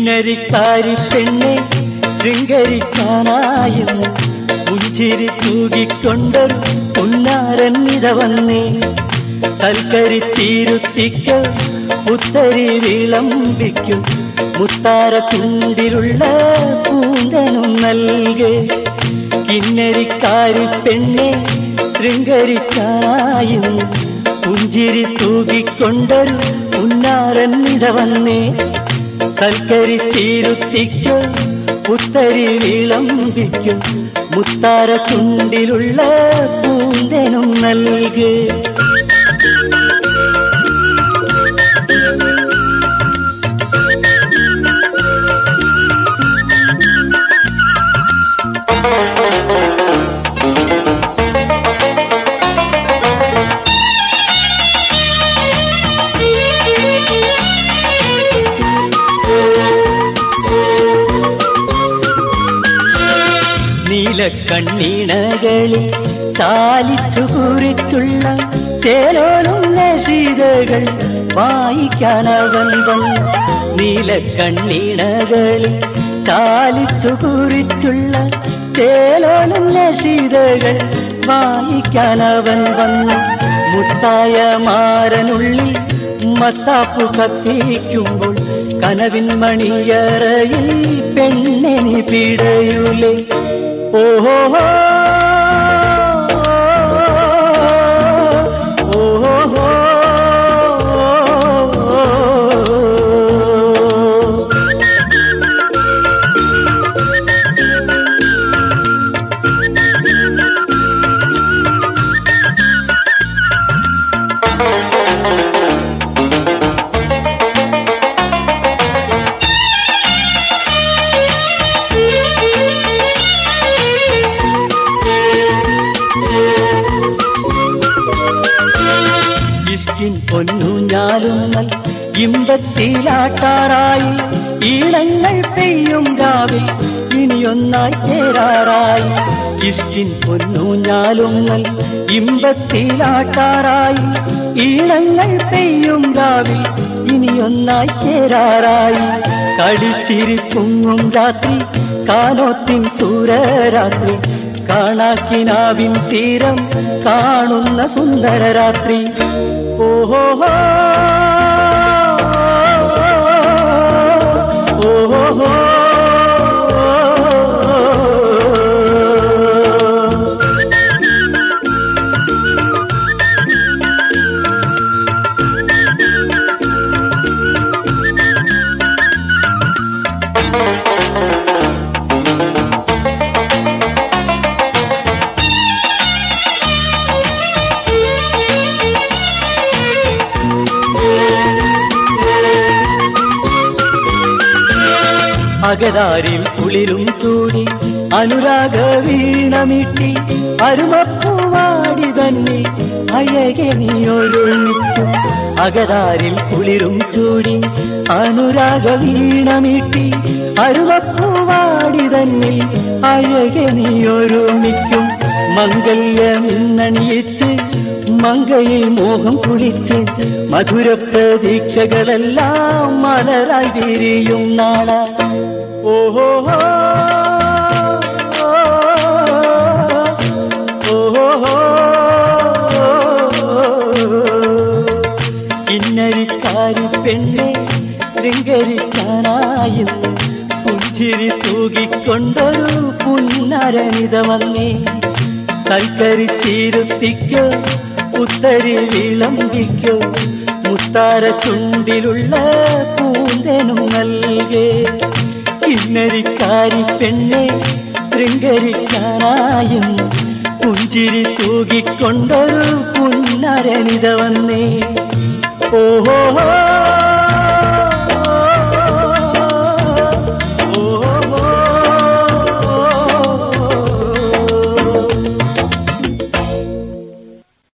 കിന്നരിക്കാരി പെണ്ണെ ശൃംഗരിക്കാനായെന്ന് പുഞ്ചിരി തൂകിക്കൊണ്ടൊരു പുന്നാരൻ ഇത വന്നേ സൽക്കരിച്ചിരുത്തിക്കോ പുത്തരി വിളമ്പിക്കും മുത്താര ചുണ്ടിലുള്ള പൂന്തനും നൽകേ കിന്നരിക്കാരി പെണ്ണെ ശൃംഗരിക്കാനായെന്ന് പുഞ്ചിരി തൂകിക്കൊണ്ടൊരു പുന്നാരൻ ഇത വന്നേ സൽക്കരിച്ചിരുത്തിക്കോ പുത്തരി വിളമ്പിക്കും മുത്താര ചുണ്ടിലുള്ള പൂന്തനും നൽകേ നീലക്കണ്ണീണകളിൽ ചാലിച്ചു കുറിച്ചുള്ള തേലോലും നശീതകൾ വായിക്കാനവൻ വന്നു നീലക്കണ്ണീണകളിൽ ചാലിച്ചു കുറിച്ചുള്ള തേലോലും നശീതകൾ വായിക്കാനവൻ വന്നു മുത്തായ മാരനുള്ളിൽ മത്താപ്പു കത്തിക്കുമ്പോൾ കനവിൻ മണിയറയിൽ പെണ്ണെനി പിടയൂലേ ഓഹോ ഓഹോ ഇഷ്കിൻ പൊന്നു ഞാലുന്നൽ ഇമ്പത്തിലാട്ടാറായി ഈണങ്ങൾ പെയ്യും രാവിൽ ഇനിയൊന്നായി ചേരാറായി ഇഷ്കിൻ പൊന്നു ഞാലുന്നൽ ഇമ്പത്തിലാട്ടാറായി ഈണങ്ങൾ പെയ്യും രാവിൽ ഇനിയൊന്നായി ചേരാറായി കളിച്ചിരിക്കുങ്ങും രാത്രി കാനോത്തിൻ സൂരരാത്രി കാണാക്കിനാവിൻ തീരം കാണുന്ന സുന്ദര രാത്രി ഓഹോ ഓഹോ അകതാരിൽ കുളിരും ചൂടി അനുരാഗ വീണമിട്ടി അരുമപ്പൂവാടി തന്നെ അയകെ നീയൊരുമിക്കും അകതാരിൽ കുളിരും ചൂടി അനുരാഗ വീണമിട്ടി അരുമപ്പൂവാടി തന്നെ അഴകെ നീയൊരുമിക്കും മംഗല്യമിന്നണിയിച്ച് മങ്കയിൽ മോഹം കുളിച്ച് മധുര പ്രതീക്ഷകളെല്ലാം മലരായി വിരിയും നാള ഓഹോ ഓഹോ ഇന്നരിക്കാരി പെണ്ണെ ശൃംഗരിക്കാനായിന്ന് പുഞ്ചിരി തൂകിക്കൊണ്ടൊരു പുന്നരനിത വന്നേ സൽക്കരിച്ചിരുത്തിക്കോ ഉത്തരി വിളമ്പിക്കോ മുത്താര ചുണ്ടിലുള്ള പൂന്തനും നൽകേ കിന്നരിക്കാരി പെണ്ണെ ശൃംഗരിക്കാനായെന്ന് പുഞ്ചിരി തൂകിക്കൊണ്ടൊരു പുന്നരനിത വന്നേ ഓഹോ